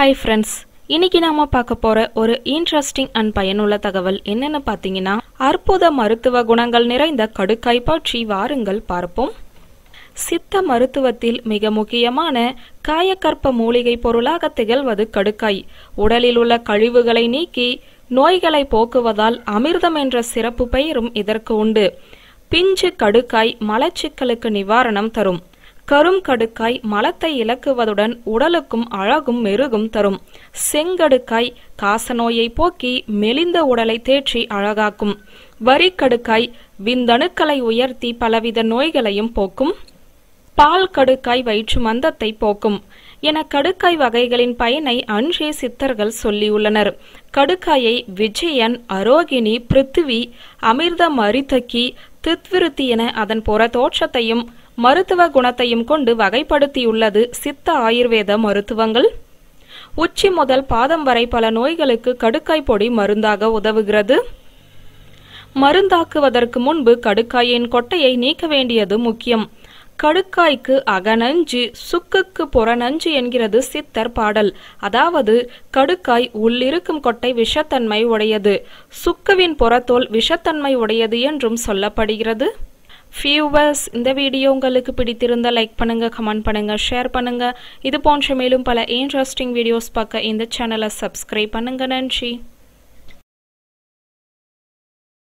hi friends இன்னைக்கு நாம பார்க்க போற ஒரு இன்ட்ரெஸ்டிங் அண்ட் பயனுள்ள தகவல் என்னன்னு பார்த்தீங்கன்னா அற்புத மருத்துவ குணங்கள் நிறைந்த கடுக்காய் பற்றி வாருங்கள் பார்ப்போம் சித்த மருத்துவத்தில் மிக முக்கியமான காயக்கற்ப மூலிகை பொருளாக திகழ்வது கடுக்காய் உடலில் உள்ள கழிவுகளை நீக்கி நோய்களை போக்குவதால் அமிர்தம் என்ற சிறப்பு பெயரும் இதற்கு உண்டு பிஞ்சு கடுக்காய் மலச்சிக்கலுக்கு நிவாரணம் தரும் கரும் கடுக்காய் மலத்தை இலக்குவதுடன் உடலுக்கும் அழகும் மெருகும் தரும் செங்கடுக்காய் காசநோயை போக்கி மெலிந்த உடலை தேற்றி அழகாக்கும் வரிக்கடுக்காய் விந்தணுக்களை உயர்த்தி பலவித நோய்களையும் போக்கும் பால் கடுக்காய் வயிற்று மந்தத்தை போக்கும் என கடுக்காய் வகைகளின் பயனை அன்றே சித்தர்கள் சொல்லியுள்ளனர் கடுக்காயை விஜயன் அரோகிணி பிருத்திவி அமிர்த மரித்தக்கி தித்விருத்தி என அதன் புற தோற்றத்தையும் மருத்துவ குணத்தையும் கொண்டு வகைப்படுத்தியுள்ளது சித்த ஆயுர்வேத மருத்துவங்கள் உச்சி முதல் பாதம் வரை பல நோய்களுக்கு கடுக்காய் பொடி மருந்தாக உதவுகிறது மருந்தாக்குவதற்கு முன்பு கடுக்காயின் கொட்டையை நீக்க வேண்டியது முக்கியம் கடுக்காய்க்கு அகநஞ்சு சுக்குக்கு புறநஞ்சு என்கிறது சித்தர் பாடல் அதாவது கடுக்காய் உள்ளிருக்கும் கொட்டை விஷத்தன்மை உடையது சுக்குவின் புறத்தோல் விஷத்தன்மை உடையது என்றும் சொல்லப்படுகிறது ஃபியூவர்ஸ் இந்த வீடியோ உங்களுக்கு பிடித்திருந்த லைக் பண்ணுங்க கமெண்ட் பண்ணுங்க ஷேர் பண்ணுங்க இது போன்ற மேலும் பல இன்ட்ரெஸ்டிங் வீடியோஸ் பார்க்க இந்த சேனலை சப்ஸ்கிரைப் பண்ணுங்க நன்றி